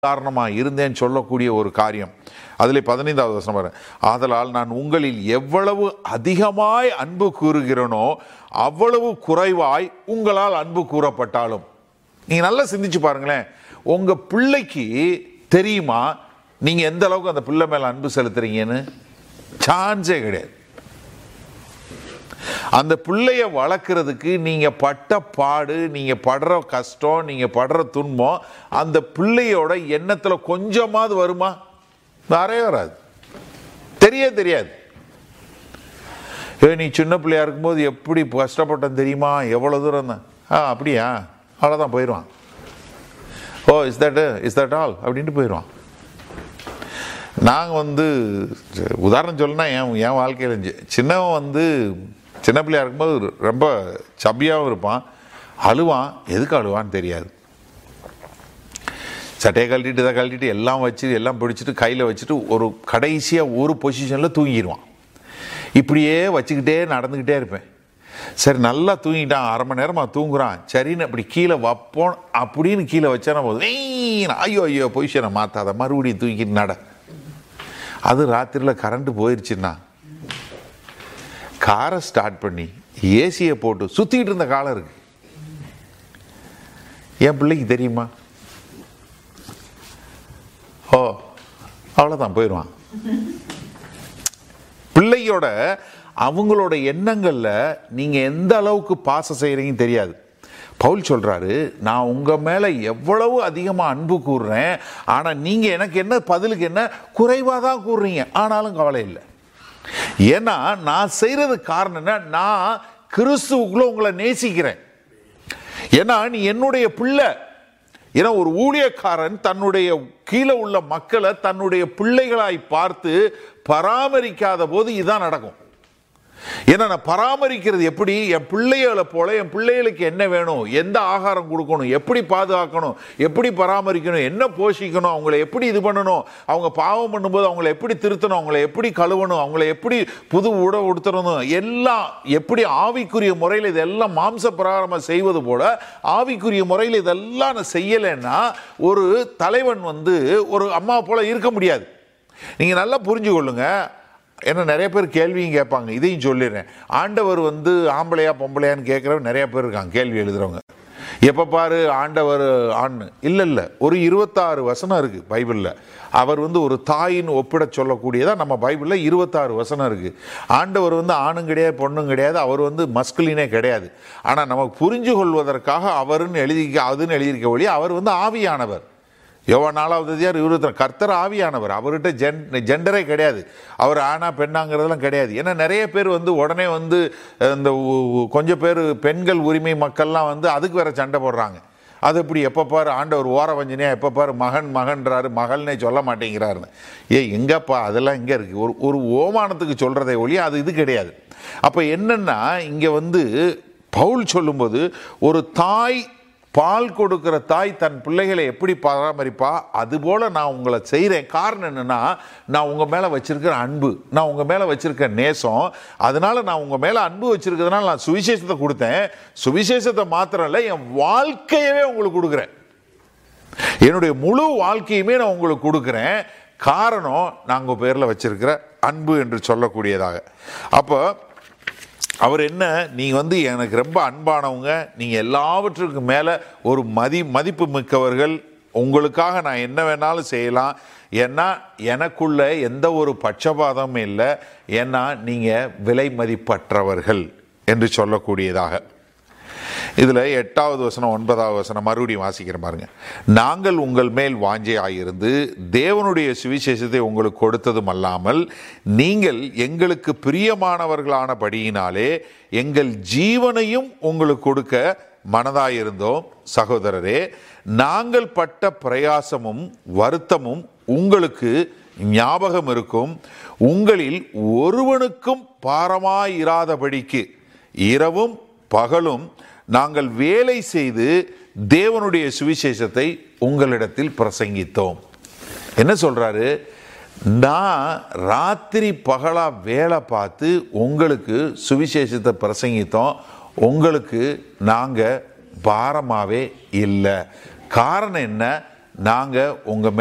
காரணமாக இருந்தேன்னு சொல்லக்கூடிய ஒரு காரியம் அதில் பதினைந்தாவது வசனம் பாரு ஆதலால் நான் உங்களில் எவ்வளவு அதிகமாய் அன்பு கூறுகிறேனோ அவ்வளவு குறைவாய் உங்களால் அன்பு கூறப்பட்டாலும் நீங்கள் நல்லா சிந்திச்சு பாருங்களேன் உங்கள் பிள்ளைக்கு தெரியுமா நீங்கள் எந்த அளவுக்கு அந்த பிள்ளை மேலே அன்பு செலுத்துறீங்கன்னு சான்ஸே கிடையாது அந்த பிள்ளைய வளர்க்குறதுக்கு நீங்கள் பட்ட பாடு நீங்கள் படுற கஷ்டம் நீங்கள் படுற துன்பம் அந்த பிள்ளையோட எண்ணத்தில் கொஞ்சமாவது வருமா வரவே வராது தெரிய தெரியாது ஏ நீ சின்ன பிள்ளையா இருக்கும்போது எப்படி கஷ்டப்பட்டேன் தெரியுமா எவ்வளோ தூரம் தான் ஆ அப்படியா அவ்வளோதான் போயிடுவான் oh is that is that all அப்படின்ட்டு போயிடுவான் நாங்கள் வந்து உதாரணம் சொல்லணும்னா என் என் வாழ்க்கையில் இருந்துச்சு சின்னவன் வந்து சின்ன பிள்ளையா இருக்கும்போது ரொம்ப சப்பியாகவும் இருப்பான் அழுவான் எதுக்கு அழுவான்னு தெரியாது சட்டையை கழட்டிட்டு இதை கழட்டிட்டு எல்லாம் வச்சு எல்லாம் பிடிச்சிட்டு கையில் வச்சுட்டு ஒரு கடைசியாக ஒரு பொசிஷனில் தூங்கிடுவான் இப்படியே வச்சுக்கிட்டே நடந்துக்கிட்டே இருப்பேன் சரி நல்லா தூங்கிட்டான் அரை மணி நேரமாக தூங்குறான் சரின்னு அப்படி கீழே வைப்போம் அப்படின்னு கீழே வச்சானா போதும் "ஏய், ஐயோ ஐயோ பொசிஷனை மாற்றாத மறுபடியும் தூக்கிட்டு நட அது ராத்திரியில் கரண்ட் போயிடுச்சுன்னா காரை ஸ்டார்ட் பண்ணி ஏசியை போட்டு சுற்றிக்கிட்டு இருந்த காலம் இருக்கு என் பிள்ளைக்கு தெரியுமா ஓ அவ்வளோதான் போயிடுவான் பிள்ளையோட அவங்களோட எண்ணங்களில் நீங்கள் எந்த அளவுக்கு பாசம் செய்கிறீங்கன்னு தெரியாது பவுல் சொல்கிறாரு நான் உங்கள் மேலே எவ்வளவு அதிகமாக அன்பு கூறுறேன் ஆனால் நீங்கள் எனக்கு என்ன பதிலுக்கு என்ன குறைவாக தான் கூறுறீங்க ஆனாலும் கவலை இல்லை ஏன்னா நான் செய்கிறதுக்கு காரணம் என்ன நான் கிறிஸ்துவுக்குள்ள உங்களை நேசிக்கிறேன் ஏன்னா நீ என்னுடைய பிள்ளை ஏன்னா ஒரு ஊழியக்காரன் தன்னுடைய கீழே உள்ள மக்களை தன்னுடைய பிள்ளைகளாய் பார்த்து பராமரிக்காத போது இதுதான் நடக்கும் ஏன்னா நான் பராமரிக்கிறது எப்படி என் பிள்ளைகளை போல என் பிள்ளைகளுக்கு என்ன வேணும் எந்த ஆகாரம் கொடுக்கணும் எப்படி பாதுகாக்கணும் எப்படி பராமரிக்கணும் என்ன போஷிக்கணும் அவங்கள எப்படி இது பண்ணணும் அவங்க பாவம் பண்ணும்போது அவங்கள எப்படி திருத்தணும் அவங்கள எப்படி கழுவணும் அவங்கள எப்படி புது உடை உடுத்தணும் எல்லாம் எப்படி ஆவிக்குரிய முறையில் இதெல்லாம் மாம்ச பிரகாரமாக செய்வது போல ஆவிக்குரிய முறையில் இதெல்லாம் நான் செய்யலைன்னா ஒரு தலைவன் வந்து ஒரு அம்மா போல இருக்க முடியாது நீங்கள் நல்லா புரிஞ்சு கொள்ளுங்க ஏன்னா நிறைய பேர் கேள்வியும் கேட்பாங்க இதையும் சொல்லிடுறேன் ஆண்டவர் வந்து ஆம்பளையா பொம்பளையான்னு கேட்குறவங்க நிறைய பேர் இருக்காங்க கேள்வி எழுதுறவங்க எப்போ பாரு ஆண்டவர் ஆண் இல்லை இல்லை ஒரு இருபத்தாறு வசனம் இருக்குது பைபிளில் அவர் வந்து ஒரு தாயின் ஒப்பிட சொல்லக்கூடியதா நம்ம பைபிளில் இருபத்தாறு வசனம் இருக்குது ஆண்டவர் வந்து ஆணும் கிடையாது பொண்ணும் கிடையாது அவர் வந்து மஸ்குலினே கிடையாது ஆனால் நமக்கு புரிஞ்சு கொள்வதற்காக அவருன்னு எழுதி அதுன்னு எழுதியிருக்க ஒழிய அவர் வந்து ஆவியானவர் யோவா நாலாவது அதிகாரம் இருபத்தி கர்த்தர் ஆவியானவர் அவர்கிட்ட ஜென் ஜெண்டரே கிடையாது அவர் ஆனா பெண்ணாங்கிறதெல்லாம் கிடையாது ஏன்னா நிறைய பேர் வந்து உடனே வந்து அஹ், இந்த உ- உ- கொஞ்சம் பேர் பெண்கள் உரிமை மக்கள்லாம் வந்து அதுக்கு வேற சண்டை போடுறாங்க அது இப்படி எப்போ பாரு ஆண்டவர் ஓர வஞ்சனையா எப்போ பாரு மகன் மகன்றாரு மகள்னே சொல்ல மாட்டேங்கிறாருன்னு ஏ எங்கப்பா அதெல்லாம் எங்கே இருக்குது ஒரு ஒரு ஓமானத்துக்கு சொல்கிறதே ஒழிய அது இது கிடையாது அப்போ என்னன்னா இங்கே வந்து பவுல் சொல்லும்போது ஒரு தாய் பால் கொடுக்கிற தாய் தன் பிள்ளைகளை எப்படி பராமரிப்பா அதுபோல நான் உங்களை செய்கிறேன் காரணம் என்னன்னா நான் உங்க மேல வச்சிருக்கிற அன்பு நான் உங்க மேல வச்சிருக்க நேசம் அதனால நான் உங்க மேல அன்பு வச்சிருக்கிறதுனால நான் சுவிசேஷத்தை கொடுத்தேன் சுவிசேஷத்தை மாத்திரம் இல்லை என் வாழ்க்கையவே உங்களுக்கு கொடுக்குறேன் என்னுடைய முழு வாழ்க்கையுமே நான் உங்களுக்கு கொடுக்குறேன் காரணம் நான் உங்க பேர்ல வச்சிருக்கிற அன்பு என்று சொல்லக்கூடியதாக அப்போ அவர் என்ன நீங்க வந்து எனக்கு ரொம்ப அன்பானவங்க நீங்க எல்லாவற்றுக்கும் மேல ஒரு மதி மதிப்பு மிக்கவர்கள் உங்களுக்காக நான் என்ன வேணாலும் செய்யலாம் ஏன்னா எனக்குள்ள எந்த ஒரு பட்சபாதமும் இல்லை ஏன்னா நீங்க விலை மதிப்பற்றவர்கள் என்று சொல்லக்கூடியதாக இதுல எட்டாவது வசனம் ஒன்பதாவது வசனம் மறுபடியும் வாசிக்கிறேன் பாருங்க நாங்கள் உங்கள் மேல் வாஞ்சையாயிருந்து தேவனுடைய சுவிசேஷத்தை உங்களுக்கு கொடுத்ததும் அல்லாமல் நீங்கள் எங்களுக்கு பிரியமானவர்களானபடியினாலே எங்கள் ஜீவனையும் உங்களுக்கு கொடுக்க மனதாயிருந்தோம் சகோதரரே நாங்கள் பட்ட பிரயாசமும் வருத்தமும் உங்களுக்கு ஞாபகம் இருக்கும் உங்களில் ஒருவனுக்கும் பாரமாயிராதபடிக்கு இரவும் பகலும் நாங்கள் வேலை செய்து தேவனுடைய சுவிசேஷத்தை உங்களிடத்தில் பிரசங்கித்தோம் என்ன சொல்றாரு நான் ராத்திரி பகலா வேலை பார்த்து உங்களுக்கு சுவிசேஷத்தை பிரசங்கித்தோம் உங்களுக்கு நாங்கள் பாரமாவே இல்லை காரணம் என்ன நாங்கள் உங்கள்